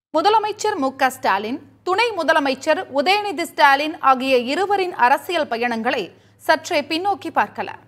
முதலமைச்சர் மு க ஸ்டாலின் துணை முதலமைச்சர் உதயநிதி ஸ்டாலின் ஆகிய இருவரின் அரசியல் பயணங்களை சற்றே பின்னோக்கி பார்க்கலாம்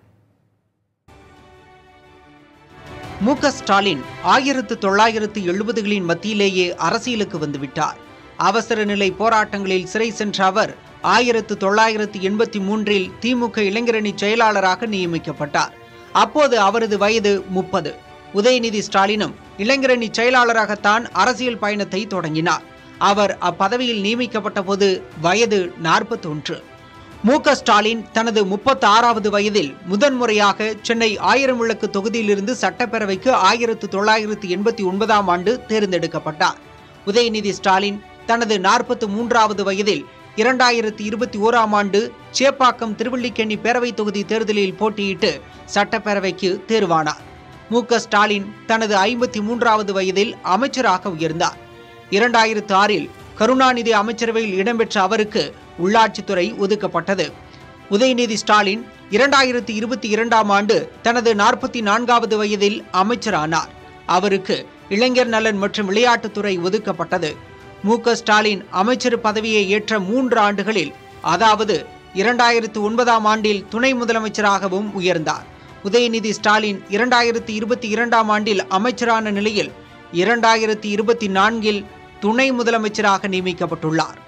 மு க ஸ்டாலின் ஆயிரத்து தொள்ளாயிரத்து எழுபதுகளின் மத்தியிலேயே அரசியலுக்கு வந்துவிட்டார் அவசர நிலை போராட்டங்களில் சிறை சென்ற அவர் ஆயிரத்து தொள்ளாயிரத்து எண்பத்தி மூன்றில் திமுக இளைஞரணி செயலாளராக நியமிக்கப்பட்டார் அப்போது அவரது வயது முப்பது உதயநிதி ஸ்டாலினும் இளைஞரணி செயலாளராகத்தான் அரசியல் பயணத்தை தொடங்கினார் அவர் அப்பதவியில் நியமிக்கப்பட்ட போது வயது நாற்பத்தொன்று மு க ஸ்டாலின் தனது முப்பத்தி ஆறாவது வயதில் முதன்முறையாக சென்னை ஆயிரம் விளக்கு தொகுதியிலிருந்து சட்டப்பேரவைக்கு ஆயிரத்து தொள்ளாயிரத்து எண்பத்தி ஒன்பதாம் ஆண்டு தேர்ந்தெடுக்கப்பட்டார் உதயநிதி ஸ்டாலின் தனது நாற்பத்து மூன்றாவது வயதில் இரண்டாயிரத்து இருபத்தி ஓராம் ஆண்டு சேப்பாக்கம் திருவல்லிக்கேணி பேரவை தொகுதி தேர்தலில் போட்டியிட்டு சட்டப்பேரவைக்கு தேர்வானார் மு க ஸ்டாலின் தனது ஐம்பத்தி மூன்றாவது வயதில் அமைச்சராக உயர்ந்தார் இரண்டாயிரத்து ஆறில் கருணாநிதி அமைச்சரவையில் இடம்பெற்ற அவருக்கு உள்ளாட்சித்துறை ஒதுக்கப்பட்டது உதயநிதி ஸ்டாலின் இரண்டாயிரத்து இருபத்தி இரண்டாம் ஆண்டு தனது நாற்பத்தி நான்காவது வயதில் அமைச்சரானார் அவருக்கு இளைஞர் நலன் மற்றும் விளையாட்டுத்துறை ஒதுக்கப்பட்டது மு க ஸ்டாலின் அமைச்சர் பதவியை ஏற்ற மூன்று ஆண்டுகளில் அதாவது இரண்டாயிரத்து ஒன்பதாம் ஆண்டில் துணை முதலமைச்சராகவும் உயர்ந்தார் உதயநிதி ஸ்டாலின் இரண்டாயிரத்து இருபத்தி இரண்டாம் ஆண்டில் அமைச்சரான நிலையில் இரண்டாயிரத்தி இருபத்தி நான்கில் துணை முதலமைச்சராக நியமிக்கப்பட்டுள்ளார்